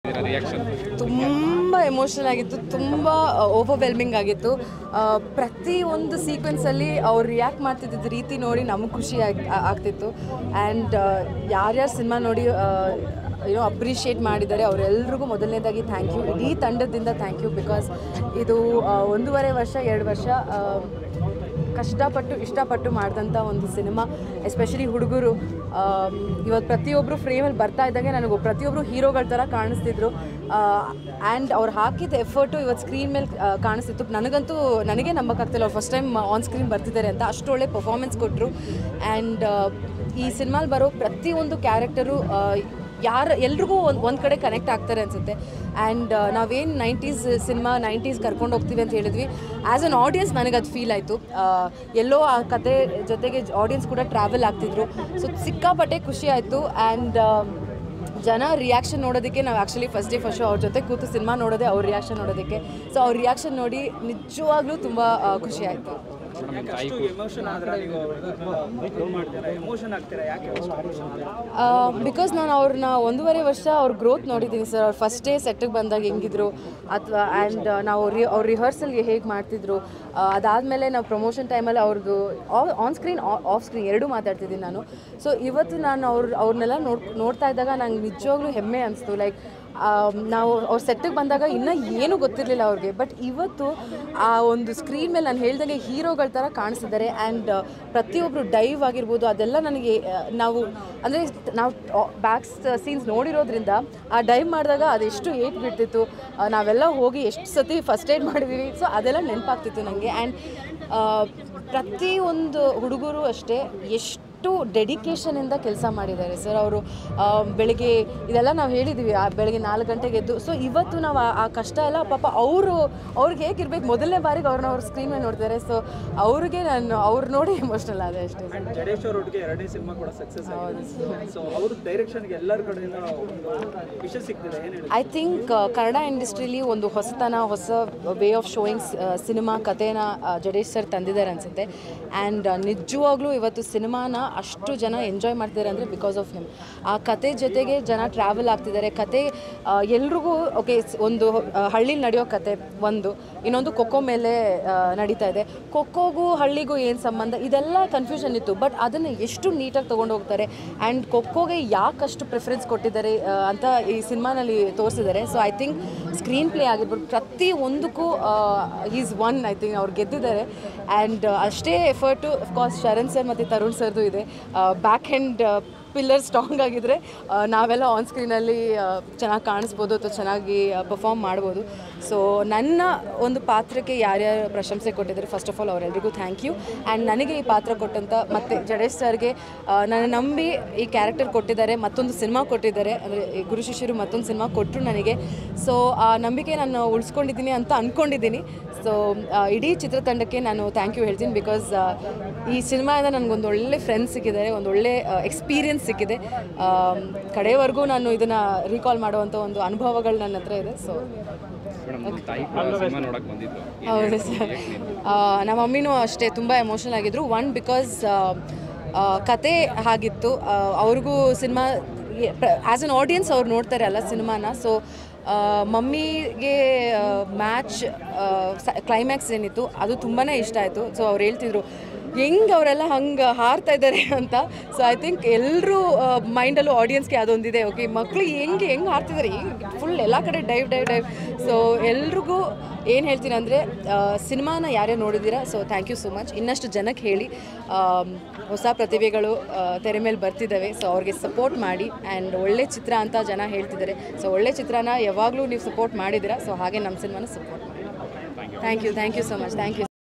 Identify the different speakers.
Speaker 1: Reaction
Speaker 2: ತುಂಬ emotional ಆಗಿತ್ತು ತುಂಬ ಓವರ್ವೆಲ್ಮಿಂಗ್ ಆಗಿತ್ತು ಆ, ಪ್ರತಿ ಒಂದು ಸೀಕ್ವೆನ್ಸಲ್ಲಿ ಅವ್ರು ರಿಯಾಕ್ಟ್ ಮಾಡ್ತಿದ್ದ ರೀತಿ ನೋಡಿ ನಮಗೆ ಖುಷಿ ಆಗ್ ಆ- ಆಗ್ತಿತ್ತು ಆ್ಯಂಡ್ ಯಾರ್ಯಾರು ಸಿನಿಮಾ ನೋಡಿ ಏನೋ ಅಪ್ರಿಷಿಯೇಟ್ ಮಾಡಿದ್ದಾರೆ ಅವರೆಲ್ರಿಗೂ ಮೊದಲನೇದಾಗಿ ಥ್ಯಾಂಕ್ ಯು ಇಡೀ ತಂಡದಿಂದ ಥ್ಯಾಂಕ್ ಯು ಬಿಕಾಸ್ ಇದು ಆ, ಒಂದೂವರೆ ವರ್ಷ ಎರಡು ವರ್ಷ ಆ, ಕಷ್ಟಪಟ್ಟು ಇಷ್ಟಪಟ್ಟು ಮಾಡಿದಂಥ ಒಂದು ಸಿನಿಮಾ ಎಸ್ಪೆಷಲಿ ಹುಡುಗರು ಇವತ್ತು ಪ್ರತಿಯೊಬ್ಬರು ಫ್ರೇಮಲ್ಲಿ ಬರ್ತಾ ಇದ್ದಂಗೆ ನನಗೆ ಪ್ರತಿಯೊಬ್ಬರು ಹೀರೋಗಳ ಥರ ಕಾಣಿಸ್ತಿದ್ರು ಆ್ಯಂಡ್ ಅವ್ರು ಹಾಕಿದ ಎಫರ್ಟು ಇವತ್ತು ಸ್ಕ್ರೀನ್ ಮೇಲೆ ಕಾಣಿಸ್ತಿತ್ತು ನನಗಂತೂ ನನಗೆ ನಂಬಕ್ಕಾಗ್ತಿಲ್ಲ ಅವ್ರು ಫಸ್ಟ್ ಟೈಮ್ ಆನ್ ಸ್ಕ್ರೀನ್ ಬರ್ತಿದ್ದಾರೆ ಅಂತ ಅಷ್ಟು ಒಳ್ಳೆ ಪರ್ಫಾರ್ಮೆನ್ಸ್ ಕೊಟ್ಟರು ಆ್ಯಂಡ್ ಈ ಸಿನಿಮಾಲ್ ಬರೋ ಪ್ರತಿಯೊಂದು ಕ್ಯಾರೆಕ್ಟರು ಯಾರು ಎಲ್ರಿಗೂ ಒಂದು ಒಂದು ಕಡೆ ಕನೆಕ್ಟ್ ಆಗ್ತಾರೆ ಅನಿಸುತ್ತೆ ಆ್ಯಂಡ್ ನಾವೇನು ನೈಂಟೀಸ್ ಸಿನಿಮಾ ನೈಂಟೀಸ್ ಕರ್ಕೊಂಡು ಹೋಗ್ತೀವಿ ಅಂತ ಹೇಳಿದ್ವಿ ಆ್ಯಸ್ ಅನ್ ಆಡಿಯನ್ಸ್ ನನಗೆ ಅದು ಫೀಲ್ ಆಯಿತು ಎಲ್ಲೋ ಆ ಕತೆ ಜೊತೆಗೆ ಆಡಿಯನ್ಸ್ ಕೂಡ ಟ್ರಾವೆಲ್ ಆಗ್ತಿದ್ರು ಸೊ ಸಿಕ್ಕಾಪಟ್ಟೆ ಖುಷಿ ಆಯಿತು ಆ್ಯಂಡ್ ಜನ ರಿಯಾಕ್ಷನ್ ನೋಡೋದಕ್ಕೆ ನಾವು ಆ್ಯಕ್ಚುಲಿ ಫಸ್ಟ್ ಡೇ ಫಸ್ಟ್ ಅವ್ರ ಜೊತೆ ಕೂತು ಸಿನಿಮಾ ನೋಡೋದೇ ಅವ್ರ ರಿಯಾಕ್ಷನ್ ನೋಡೋದಕ್ಕೆ ಸೊ ಅವ್ರ ರಿಯಾಕ್ಷನ್ ನೋಡಿ ನಿಜವಾಗ್ಲೂ ತುಂಬ ಖುಷಿ ಆಯಿತು
Speaker 1: ತಾಯಿ
Speaker 3: ಎಮೋಷನ್ ಆದ್ರೆ ನೀವು ಲವ್ ಮಾಡ್ತೀರಾ ಎಮೋಷನ್ ಆಗ್ತೀರಾ ಯಾಕೆ ಎಮೋಷನ್
Speaker 2: ಬಿಕಾಸ್ ನಾನು ಅವ್ರನ್ನ ಒಂದೂವರೆ ವರ್ಷ ಅವ್ರ ಗ್ರೋತ್ ನೋಡಿದ್ದೀನಿ ಸರ್ ಅವ್ರು ಫಸ್ಟ್ ಡೇ ಸೆಟ್ಟಿಗೆ ಬಂದಾಗ ಹೆಂಗಿದ್ರು ಅಥವಾ ಆ್ಯಂಡ್ ನಾವು ರಿ ಅವ್ರ ರಿಹರ್ಸಲ್ಗೆ ಹೇಗೆ ಮಾಡ್ತಿದ್ರು ಅದಾದಮೇಲೆ ನಾವು ಪ್ರಮೋಷನ್ ಟೈಮಲ್ಲಿ ಅವ್ರದ್ದು ಆನ್ ಸ್ಕ್ರೀನ್ ಆಫ್ ಸ್ಕ್ರೀನ್ ಎರಡೂ ಮಾತಾಡ್ತಿದ್ದೀನಿ ನಾನು ಸೊ ಇವತ್ತು ನಾನು ಅವ್ರ ಅವ್ರನ್ನೆಲ್ಲ ನೋಡ್ ನೋಡ್ತಾ ಇದ್ದಾಗ ನಂಗೆ ನಿಜವಾಗ್ಲೂ ಹೆಮ್ಮೆ ಅನಿಸ್ತು ಲೈಕ್ ನಾವು ಅವ್ರ ಸೆಟ್ಟಿಗೆ ಬಂದಾಗ ಇನ್ನೂ ಏನೂ ಗೊತ್ತಿರಲಿಲ್ಲ ಅವ್ರಿಗೆ ಬಟ್ ಇವತ್ತು ಆ ಒಂದು ಸ್ಕ್ರೀನ್ ಮೇಲೆ ನಾನು ಹೇಳ್ದಂಗೆ ಹೀರೋಗಳ ಥರ ಕಾಣಿಸ್ತಿದ್ದಾರೆ ಆ್ಯಂಡ್ ಪ್ರತಿಯೊಬ್ಬರು ಡೈವ್ ಆಗಿರ್ಬೋದು ಅದೆಲ್ಲ ನನಗೆ ಆ, ನಾವು ಅಂದರೆ ನಾವು ಬ್ಯಾಕ್ ಸೀನ್ಸ್ ನೋಡಿರೋದ್ರಿಂದ ಆ ಡೈವ್ ಮಾಡಿದಾಗ ಅದೆಷ್ಟು ಏಟ್ ಬಿಡ್ತಿತ್ತು ಆ, ನಾವೆಲ್ಲ ಹೋಗಿ ಎಷ್ಟು ಸತಿ ಫಸ್ಟ್ ಏಡ್ ಮಾಡಿದ್ದೀವಿ ಸೊ ಅದೆಲ್ಲ ನೆನಪಾಗ್ತಿತ್ತು ನನಗೆ ಆ್ಯಂಡ್ ಪ್ರತಿಯೊಂದು ಹುಡುಗರು ಅಷ್ಟೇ ಎಷ್ಟು ಡೆಡಿಕೇಶನಿಂದ ಕೆಲಸ ಮಾಡಿದ್ದಾರೆ ಸರ್ ಅವರು ಬೆಳಿಗ್ಗೆ ಇದೆಲ್ಲ ನಾವು ಹೇಳಿದ್ದೀವಿ ಆ ಬೆಳಗ್ಗೆ ನಾಲ್ಕು ಗಂಟೆಗೆ ಎದ್ದು ಸೊ ಇವತ್ತು ನಾವು ಆ- ಆ ಕಷ್ಟ ಎಲ್ಲ ಪಾಪ ಅವರು ಅವ್ರಿಗೆ ಹೇಗಿರ್ಬೇಕು ಮೊದಲನೇ ಬಾರಿಗೆ ಅವ್ರನ್ನ ಅವ್ರ ಸ್ಕ್ರೀನ್ ಮೇಲೆ ನೋಡ್ತಾರೆ ಸೊ ಅವ್ರಿಗೆ ನಾನು ಅವ್ರು ನೋಡಿ ಎಮೋಷ್ನಲ್ ಆದೆ ಅಷ್ಟೇ ಸರ್
Speaker 3: ಜಡೇಶ್ ಅವ್ರ ಒಟ್ಟಿಗೆ ಎರಡನೇ ಸಿನಿಮಾ ಕೂಡ ಸಕ್ಸಸ್ ಆಗಿದೆ ಸೊ ಅವ್ರ ಡೈರೆಕ್ಷನ್ಗೆ ಎಲ್ಲರ ಕಡೆಯಿಂದ ಒಂದು ವಿಷಯ ಸಿಗ್ತಿದೆ ಏನು ಹೇಳಿ
Speaker 2: ಐ ಥಿಂಕ್ ಕನ್ನಡ ಇಂಡಸ್ಟ್ರಿಲಿ ಒಂದು ಹೊಸತನ ಹೊಸ ವೇ ಆಫ್ ಶೋಯಿಂಗ್ ಸಿನಿಮಾ ಕಥೆನ ಆ, ಜಡೇಶ್ ಸರ್ ತಂದಿದ್ದಾರೆ ಅನಿಸುತ್ತೆ ಆ್ಯಂಡ್ ನಿಜವಾಗ್ಲೂ ಇವತ್ತು ಸಿನಿಮಾನ ಅಷ್ಟು ಜನ ಎಂಜಾಯ್ ಮಾಡ್ತಿದ್ದಾರೆ ಅಂದರೆ ಬಿಕಾಸ್ ಆಫ್ ಹಿಮ್ ಆ ಕತೆ ಜೊತೆಗೆ ಜನ ಟ್ರಾವೆಲ್ ಆಗ್ತಿದ್ದಾರೆ ಕತೆ ಆ, ಎಲ್ರಿಗೂ ಓಕೆ ಒಂದು ಹಳ್ಳಿಲಿ ನಡೆಯೋ ಕತೆ ಒಂದು ಇನ್ನೊಂದು ಖೋಖೋ ಮೇಲೆ ಆ, ನಡೀತಾ ಇದೆ ಖೋಖೋಗೂ ಹಳ್ಳಿಗೂ ಏನು ಸಂಬಂಧ ಇದೆಲ್ಲ ಕನ್ಫ್ಯೂಷನ್ ಇತ್ತು ಬಟ್ ಅದನ್ನು ಎಷ್ಟು ನೀಟಾಗಿ ತೊಗೊಂಡು ಹೋಗ್ತಾರೆ ಆ್ಯಂಡ್ ಖೋಖೋಗೆ ಯಾಕಷ್ಟು ಪ್ರಿಫರೆನ್ಸ್ ಕೊಟ್ಟಿದ್ದಾರೆ ಆ, ಅಂತ ಈ ಸಿನಿಮಾನಲ್ಲಿ ತೋರಿಸಿದ್ದಾರೆ so I think screen play ಆಗಿರ್ಬೋದು ಪ್ರತಿ ಒಂದಕ್ಕೂ ಈಸ್ ಒನ್ ಐ ಥಿಂಕ್ ಅವ್ರು ಗೆದ್ದಿದ್ದಾರೆ ಆ್ಯಂಡ್ ಅಷ್ಟೇ ಎಫರ್ಟು ಅಫ್ಕೋರ್ಸ್ ಶರಣ್ ಸರ್ ಮತ್ತು ತರುಣ್ ಸರ್ದು ಇದೆ ಬ್ಯಾಕ್ ಹ್ಯಾಂಡ್ ಪಿಲ್ಲರ್ ಸ್ಟ್ರಾಂಗ್ ಆಗಿದ್ದರೆ ಆ, ನಾವೆಲ್ಲ ಆನ್ ಸ್ಕ್ರೀನಲ್ಲಿ ಚೆನ್ನಾಗಿ ಕಾಣಿಸ್ಬೋದು ಅಥವಾ ಚೆನ್ನಾಗಿ ಪರ್ಫಾರ್ಮ್ ಮಾಡ್ಬೋದು ಸೊ ನನ್ನ ಒಂದು ಪಾತ್ರಕ್ಕೆ ಯಾರ್ಯಾರು ಪ್ರಶಂಸೆ ಕೊಟ್ಟಿದ್ದಾರೆ ಫಸ್ಟ್ ಆಫ್ ಆಲ್ ಅವರೆಲ್ಲರಿಗೂ ಥ್ಯಾಂಕ್ ಯು ಆ್ಯಂಡ್ ನನಗೆ ಈ ಪಾತ್ರ ಕೊಟ್ಟಂಥ ಮತ್ತು ಜಡೇಶ್ ಸರ್ಗೆ ನನ್ನ ನಂಬಿ ಈ ಕ್ಯಾರೆಕ್ಟರ್ ಕೊಟ್ಟಿದ್ದಾರೆ ಮತ್ತೊಂದು ಸಿನಿಮಾ ಕೊಟ್ಟಿದ್ದಾರೆ ಅಂದರೆ ಗುರು ಶಿಷ್ಯರು ಮತ್ತೊಂದು ಸಿನಿಮಾ ಕೊಟ್ಟರು ನನಗೆ ಸೊ ಆ ನಂಬಿಕೆ ನಾನು ಉಳಿಸ್ಕೊಂಡಿದ್ದೀನಿ ಅಂತ ಅಂದ್ಕೊಂಡಿದ್ದೀನಿ ಸೊ ಇಡೀ ಚಿತ್ರತಂಡಕ್ಕೆ ನಾನು ಥ್ಯಾಂಕ್ ಯು ಹೇಳ್ತೀನಿ ಬಿಕಾಸ್ ಈ ಸಿನಿಮಾದಿಂದ ನನಗೊಂದು ಒಳ್ಳೆ ಫ್ರೆಂಡ್ಸ್ ಸಿಕ್ಕಿದ್ದಾರೆ ಒಂದು ಒಳ್ಳೆ ಎಕ್ಸ್ಪೀರಿಯನ್ಸ್ ಸಿಕ್ಕಿದೆ ಆಮ್, ಕಡೆವರೆಗೂ ನಾನು ಇದನ್ನು ರೀಕಾಲ್ ಮಾಡುವಂಥ ಒಂದು ಅನುಭವಗಳು ನನ್ನ ಹತ್ರ ಇದೆ ಸೊ
Speaker 1: ಮೇಡಮ್ ನಮ್ಮ ತಾಯಿ ಕೂಡ ಸಿನಿಮಾ ನೋಡಕ್ ಬಂದಿದ್ರು ಏನ್
Speaker 2: ಹೌದು
Speaker 1: ಹೇಳ್ಬೋದು?
Speaker 2: ಸರ್
Speaker 1: ಹೇಗ್ ನೀವು?
Speaker 2: ನಮ್ಮ ಮಮ್ಮಿನೂ ಅಷ್ಟೇ ತುಂಬ ಎಮೋಷನಲ್ ಆಗಿದ್ರು ಒನ್ ಬಿಕಾಸ್ ಕತೆ ಆಗಿತ್ತು ಆ, ಅವ್ರಿಗೂ ಸಿನಿಮಾ ಆ್ಯಸ್ ಅನ್ ಆಡಿಯನ್ಸ್ ಅವ್ರು ನೋಡ್ತಾರೆ ಅಲ್ಲ ಸಿನಿಮಾನ ಸೊ ಮಮ್ಮಿಗೆ ಮ್ಯಾಚ್ ಕ್ಲೈಮ್ಯಾಕ್ಸ್ ಏನಿತ್ತು ಅದು ತುಂಬಾ ಇಷ್ಟ ಆಯಿತು ಸೊ ಅವ್ರು ಹೇಳ್ತಿದ್ರು ಹೆಂಗೆ ಅವರೆಲ್ಲ ಹಂಗೆ ಹಾರ್ತಾ ಇದ್ದಾರೆ ಅಂತ ಸೊ ಐ ಥಿಂಕ್ ಎಲ್ಲರೂ ಮೈಂಡಲ್ಲೂ ಆಡಿಯನ್ಸ್ಗೆ ಅದೊಂದಿದೆ ಓಕೆ ಮಕ್ಕಳು ಹೆಂಗೆ ಹೆಂಗೆ ಹಾರ್ತಿದ್ದಾರೆ ಫುಲ್ ಎಲ್ಲ ಕಡೆ ಡೈವ್ ಡೈವ್ ಡೈವ್ ಸೊ ಎಲ್ರಿಗೂ ಏನು ಹೇಳ್ತೀನಿ ಅಂದರೆ ಸಿನಿಮಾನ ಯಾರ್ಯಾರು ನೋಡಿದ್ದೀರಾ so thank you so much ಇನ್ನಷ್ಟು ಜನಕ್ಕೆ ಹೇಳಿ ಆಮ್, ಹೊಸ ಪ್ರತಿಭೆಗಳು ಆ, ತೆರೆ ಮೇಲೆ ಬರ್ತಿದ್ದಾವೆ ಸೊ ಅವ್ರಿಗೆ ಸಪೋರ್ಟ್ ಮಾಡಿ ಆ್ಯಂಡ್ ಒಳ್ಳೆ ಚಿತ್ರ ಅಂತ ಜನ ಹೇಳ್ತಿದ್ದಾರೆ ಸೊ ಒಳ್ಳೆ ಚಿತ್ರನ ಯಾವಾಗಲೂ ನೀವು ಸಪೋರ್ಟ್ ಮಾಡಿದ್ದೀರಾ ಸೊ ಹಾಗೆ ನಮ್ಮ ಸಿನಿಮಾನ ಸಪೋರ್ಟ್ ಮಾಡಿ thank you thank you so much thank you